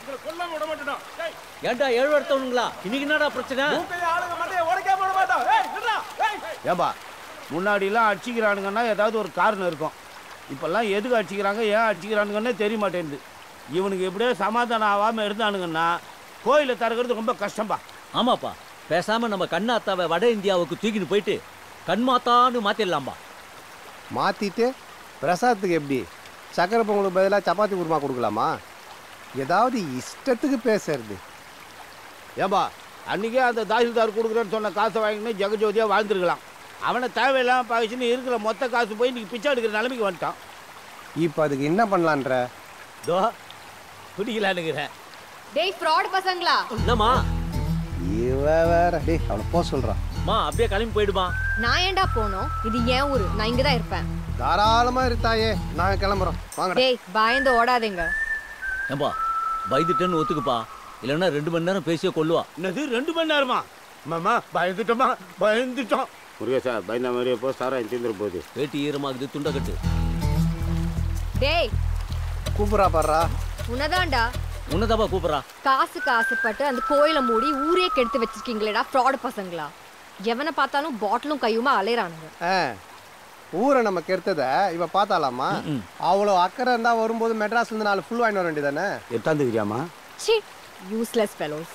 உங்களை கொல்லாம விட மாட்டேன் டேய் ஏன்டா ஏழு எடுத்தவனுங்களா இன்னைக்கு என்னடா பிரச்சனை மூக்கைய ஆளுங்க மண்டைய உடைக்காம விட மாட்டோம் ஏய் நில்றா ஏய் ஏன்பா முன்னாடிலாம் அடிச்சிக்கிறானுங்கன்னா ஏதாவது ஒரு காரணம் இருக்கும் இப்போல்லாம் எதுக்கு அடிச்சிக்கிறாங்க ஏன் அடிச்சிக்கிறானுங்கன்னே தெரிய மாட்டேங்குது இவனுக்கு எப்படியோ சமாதானம் ஆகாமல் இருந்தானுங்கன்னா கோயிலை திறக்கிறது ரொம்ப கஷ்டம்பா ஆமாப்பா பேசாம நம்ம கண்ணாத்தாவை வட இந்தியாவுக்கு தூக்கிட்டு போயிட்டு கண்மாத்தான்னு மாத்திடலாம்பா மாற்றிட்டு பிரசாதத்துக்கு எப்படி சக்கரை பொங்கலுக்கு பதிலாக சப்பாத்தி குருமா கொடுக்கலாமா ஏதாவது இஷ்டத்துக்கு பேசுறது ஏன்பா அன்றைக்கே அந்த தாசில்தார் கொடுக்குறேன்னு சொன்ன காசை வாங்கின்னு ஜெகஜோதியாக வாழ்ந்துருக்கலாம் அவனை தேவையில்லாமல் பாகிச்சுன்னு இருக்கிற மொத்த காசு போய் இன்னைக்கு பிச்சை எடுக்கிற நிலைமைக்கு வந்துட்டான் இப்போ அதுக்கு என்ன பண்ணலான்ற தோ பிடிக்கலான்னுக்கிறேன் டேய் ஃப்ராட் பசங்களா என்னம்மா இவ வேற டேய் அவனை போக சொல்கிறான் மா அப்படியே கிளம்பி போயிடுமா நான் ஏன்டா போனோம் இது ஏன் ஊரு நான் இங்க தான் இருப்பேன் தாராளமாக இருத்தாயே நாங்கள் கிளம்புறோம் வாங்கடா டேய் பயந்து ஓடாதீங்க ஏம்பா பயந்துட்டேன்னு ஒத்துக்குப்பா இல்லைன்னா ரெண்டு மணி நேரம் பேசியே கொள்ளுவா என்னது ரெண்டு மணி நேரமா மாமா பயந்துட்டோமா பயந்துட்டோம் முருகேசா பயந்த மாதிரியே போ சாரா தீந்துட போகுது வேட்டி ஈரமாகுது துண்டை கட்டு டேய் கூப்பிட்றா பாடுறா உன்னதான்டா உன்னதாப்பா கூப்பிட்றா காசுக்கு ஆசைப்பட்டு அந்த கோயிலை மூடி ஊரே கெடுத்து வச்சிருக்கீங்களேடா ஃப்ராட் பசங்களா எவனை பார்த்தாலும் பாட்டிலும் கையுமா அலையறானுங்க ஆ ஊரை நம்ம கெடுத்ததை இவ பார்த்தாலாமா அவ்வளோ அக்கறை இருந்தால் வரும்போது மெட்ராஸ்லேருந்து நாலு ஃபுல் வாங்கிட்டு வர வேண்டியதானே எத்தாந்து தெரியாமா சி யூஸ்லெஸ் ஃபெலோஸ்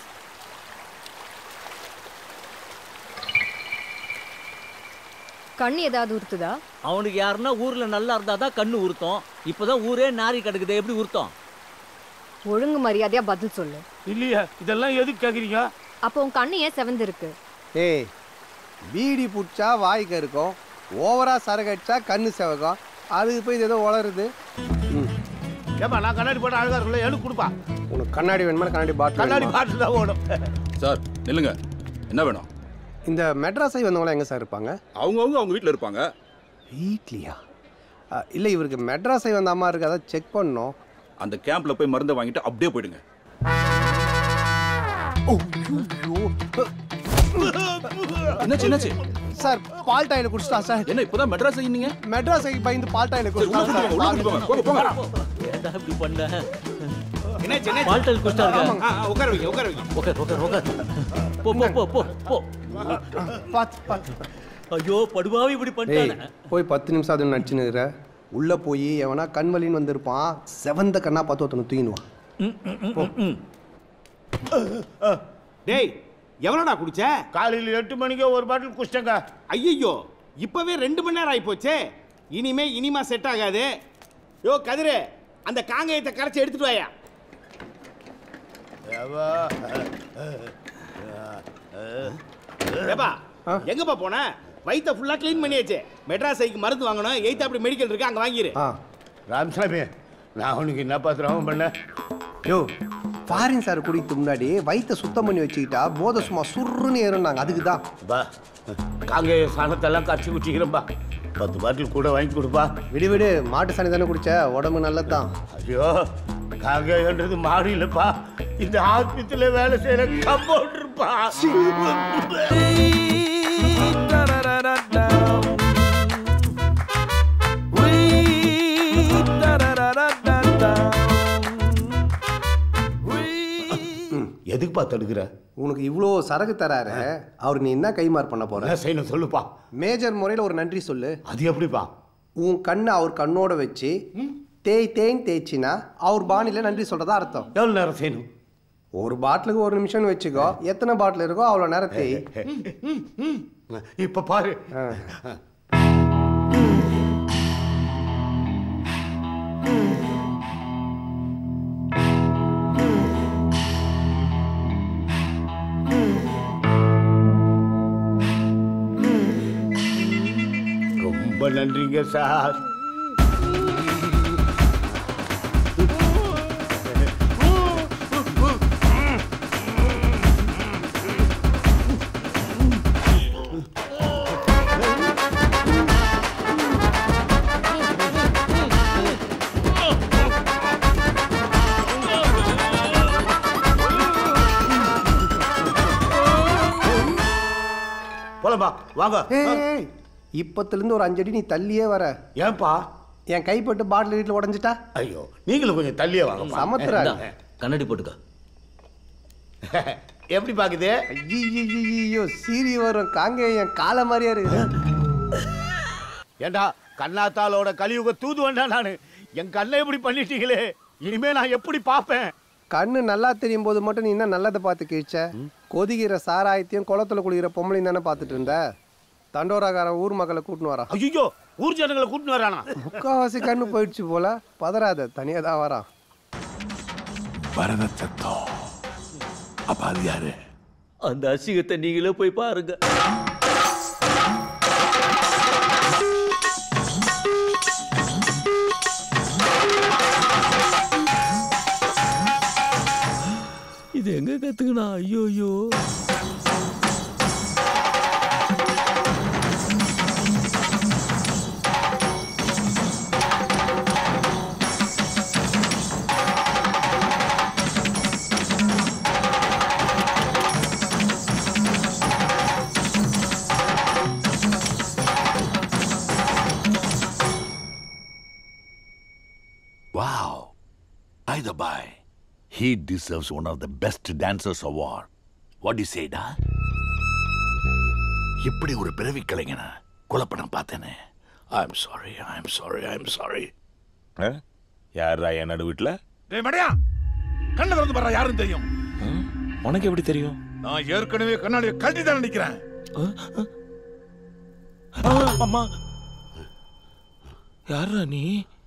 கண்ணு ஏதாவது உறுத்துதா அவனுக்கு யாருன்னா ஊர்ல நல்லா இருந்தாதான் கண்ணு உறுத்தம் இப்பதான் ஊரே நாரி கிடக்குது எப்படி உறுத்தம் ஒழுங்கு மரியாதையா பதில் சொல்லு இல்லையா இதெல்லாம் எதுக்கு கேட்குறீங்க அப்போ உன் கண்ணு ஏன் செவந்து இருக்கு ஏய் பீடி பிடிச்சா வாய்க்கு இருக்கும் ஓவரா சரக்கு அடிச்சா கண்ணு செவக்கும் அதுக்கு போய் இது ஏதோ வளருது ம் ஏப்பா நான் கண்ணாடி போட்டு அழகா இருக்குல்ல எனக்கு கொடுப்பா உனக்கு கண்ணாடி வேணுமா கண்ணாடி பாட்டில் கண்ணாடி வேணுமா? பாட்டு தான் ஓடும் சார் நில்லுங்க என்ன வேணும் இந்த மெட்ராஸ் சைடு வந்தவங்களாம் எங்கே சார் இருப்பாங்க அவங்கவுங்க அவங்க வீட்டில் இருப்பாங்க வீட்லையா இல்லை இவருக்கு மெட்ராஸ் சைடு வந்த அம்மா இருக்கு அதான் செக் பண்ணோம் அந்த கேம்ப்ல போய் மருந்தை வாங்கிட்டு அப்படியே போயிடுங்க என்னாச்சு என்னாச்சு சார் பால் டாயில் குடிச்சிட்டா சார் என்ன இப்போதான் மெட்ராஸ் ஐயீங்க மெட்ராஸ் சைடு பயந்து பால் டாயில் உள்ள குடிச்சிட்டா கூட்டிட்டு போங்க, உள்ள கூட்டிட்டு சார் போங்க. போங்க, போங்க. ஏன்டா இப்படி பண்ண என்னாச்சு என்னாச்சு பால்டல் குஸ்டா இருக்க ஆ, ஆ, உட்கார வைங்க உட்கார வைங்க உட்கார் உட்கார் உட்கார் போ போ போ போ போ பார்த்து பார்த்து ஐயோ படுவாவி இப்படி ஏய் பண்ணிட்டானே போய் பத்து நிமிஷம் அது நடிச்சுனுக்குற உள்ளே போய் எவனா கண்வலின்னு வந்திருப்பான் செவந்த கண்ணா பார்த்து ஒருத்தனை தூக்கிடுவான் டேய் எவ்வளோடா குடிச்ச காலையில் எட்டு மணிக்கே ஒரு பாட்டில் குடிச்சிட்டேங்க ஐயோ இப்பவே ரெண்டு மணி நேரம் ஆயிப்போச்சே இனிமே இனிமா செட் ஆகாது யோ கதிரு அந்த காங்கயத்தை கரைச்சி எடுத்துட்டு வாயா ஏப்பா ஆ? எங்கப்பா போன வயித்தை ஃபுல்லா க்ளீன் பண்ணியாச்சு மெட்ராஸ் ஐக்கு மருந்து வாங்கணும் எய்த் அப்படி மெடிக்கல் இருக்கு அங்க வாங்கிரு ஆ ராமசாமி நான் உனக்கு என்னப்பா திரவம் பண்ணேன் யோ ஃபாரின் சார் குடிக்கிறதுக்கு முன்னாடி வயித்தை சுத்தம் பண்ணி வச்சுக்கிட்டா போதை சும்மா சுருன்னு ஏறுனாங்க அதுக்கு தான் பா காங்கேய சாணத்தெல்லாம் கரைச்சி குடிச்சிக்கிறேன்பா பத்து பாட்டில் கூட வாங்கி கொடுப்பா விடு விடு மாட்டு சாணி தானே குடிச்ச உடம்பு நல்லது தான் ஐயோ காங்கேயன்றது மாடு இல்லைப்பா இந்த ஆஸ்பத்திரியில் வேலை செய்கிற கம்பவுண்டர்ப்பா எதுக்குப்பா தடுக்கிற உனக்கு இவ்வளோ சரக்கு தராரு அவர் நீ என்ன கைமாறு பண்ண போற என்ன செய்யணும் சொல்லுப்பா மேஜர் முறையில் ஒரு நன்றி சொல்லு அது எப்படிப்பா உன் கண்ணை அவர் கண்ணோட வச்சு தேய் தேய்ன்னு தேய்ச்சினா அவர் பாணியில் நன்றி சொல்றதா அர்த்தம் எவ்வளோ நேரம் செய்யணும் ஒரு பாட்டிலுக்கு ஒரு நிமிஷம்னு வச்சுக்கோ எத்தனை பாட்டில் இருக்கோ அவ்வளோ நேரம் தேய் இப்போ பாரு ஆ. ரொம்ப நன்றிங்க சார் போலப்பா வாங்க ஏய் இப்பத்துலேருந்து ஒரு அஞ்சடி நீ தள்ளியே வர ஏன்பா என் கைப்பட்டு பாட்டில் வீட்டில் உடஞ்சிட்டா ஐயோ நீங்களும் கொஞ்சம் தள்ளியே வாங்க சமத்துறாங்க கண்ணாடி போட்டுக்க எப்படி பாக்குது ஐயோ சீரி வரும் காங்கேயம் காலை மாதிரியா இருக்குது ஏண்டா கண்ணாத்தாலோட கலியுக தூது வேண்டா நானு என் கண்ணை எப்படி பண்ணிட்டீங்களே இனிமே நான் எப்படி பார்ப்பேன் கண்ணு நல்லா தெரியும் போது மட்டும் நீ என்ன நல்லதை பார்த்து கிழிச்ச கொதிக்கிற சாராயத்தையும் குளத்துல குளிக்கிற பொம்பளையும் தானே பார்த்துட்டு இருந்த தண்டோராகாரன் ஊர் மக்களை கூட்டின்னு வரான் ஐயோ ஊர் ஜனங்களை கூட்டின்னு வரானா முக்காவாசி கண்ணு போயிடுச்சு போல பதறாத தனியாக தான் வரான் பரத சத்தம் அப்ப அது யாரு அந்த அசிங்கத்தை நீங்களே போய் பாருங்க இது எங்க கத்துக்கணா ஐயோ ஐயோ Wow. Either by. He deserves one of the best dancers award. What do you say, டா இப்படி ஒரு பிறவி கலைஞன கொலப்படம் பார்த்தேனே I'm sorry I'm sorry I'm sorry யாரா என் நடு வீட்டுல டேய் மடையா கண்ணை திறந்து பாரு யாருன்னு தெரியும் உனக்கு எப்படி தெரியும் நான் ஏற்கனவே கண்ணாடியை கழட்டி தான் நிக்கிறேன் அம்மா யாரா நீ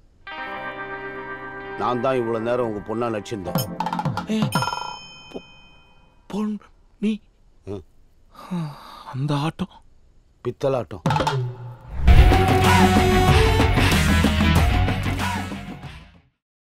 நான் தான் இவ்வளவு நேரம் உங்க பொண்ணா நடிச்சிருந்தேன் பொன் நீ அந்த ஆட்டம் பித்தலாட்டம்